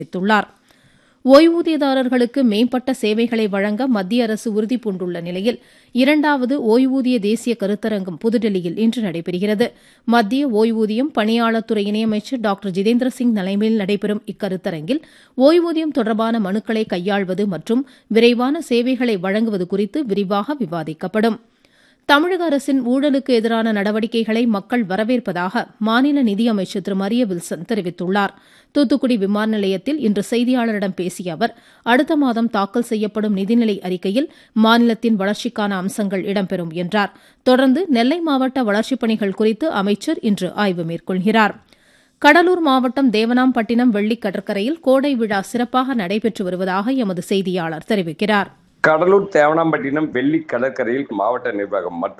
தெரிவித்துள்ளார் ஓய்வூதியதாரர்களுக்கு மேம்பட்ட சேவைகளை வழங்க மத்திய அரசு உறுதிபூண்டுள்ள நிலையில் இரண்டாவது ஓய்வூதிய தேசிய கருத்தரங்கம் புதுடெல்லியில் இன்று நடைபெறுகிறது மத்திய ஓய்வூதியம் பணியாளர் துறை இணையமைச்சர் டாக்டர் ஜிதேந்திர சிங் தலைமையில் நடைபெறும் இக்கருத்தரங்கில் ஓய்வூதியம் தொடர்பான மனுக்களை கையாள்வது மற்றும் விரைவான சேவைகளை வழங்குவது குறித்து விரிவாக விவாதிக்கப்படும் தமிழக அரசின் ஊழலுக்கு எதிரான நடவடிக்கைகளை மக்கள் வரவேற்பதாக மாநில நிதியமைச்சர் திரு மரிய வில்சன் தெரிவித்துள்ளார் தூத்துக்குடி விமான நிலையத்தில் இன்று செய்தியாளரிடம் பேசிய அவர் அடுத்த மாதம் தாக்கல் செய்யப்படும் நிதிநிலை அறிக்கையில் மாநிலத்தின் வளர்ச்சிக்கான அம்சங்கள் இடம்பெறும் என்றார் தொடர்ந்து நெல்லை மாவட்ட வளர்ச்சிப் பணிகள் குறித்து அமைச்சர் இன்று ஆய்வு மேற்கொள்கிறார் கடலூர் மாவட்டம் தேவனாம்பட்டினம் வெள்ளி கடற்கரையில் கோடை விழா சிறப்பாக நடைபெற்று வருவதாக எமது செய்தியாளர் தெரிவிக்கிறார் கடலூர் தேவனாம்பட்டினம் வெள்ளி கடற்கரையில் மாவட்ட நிர்வாகம் மற்றும்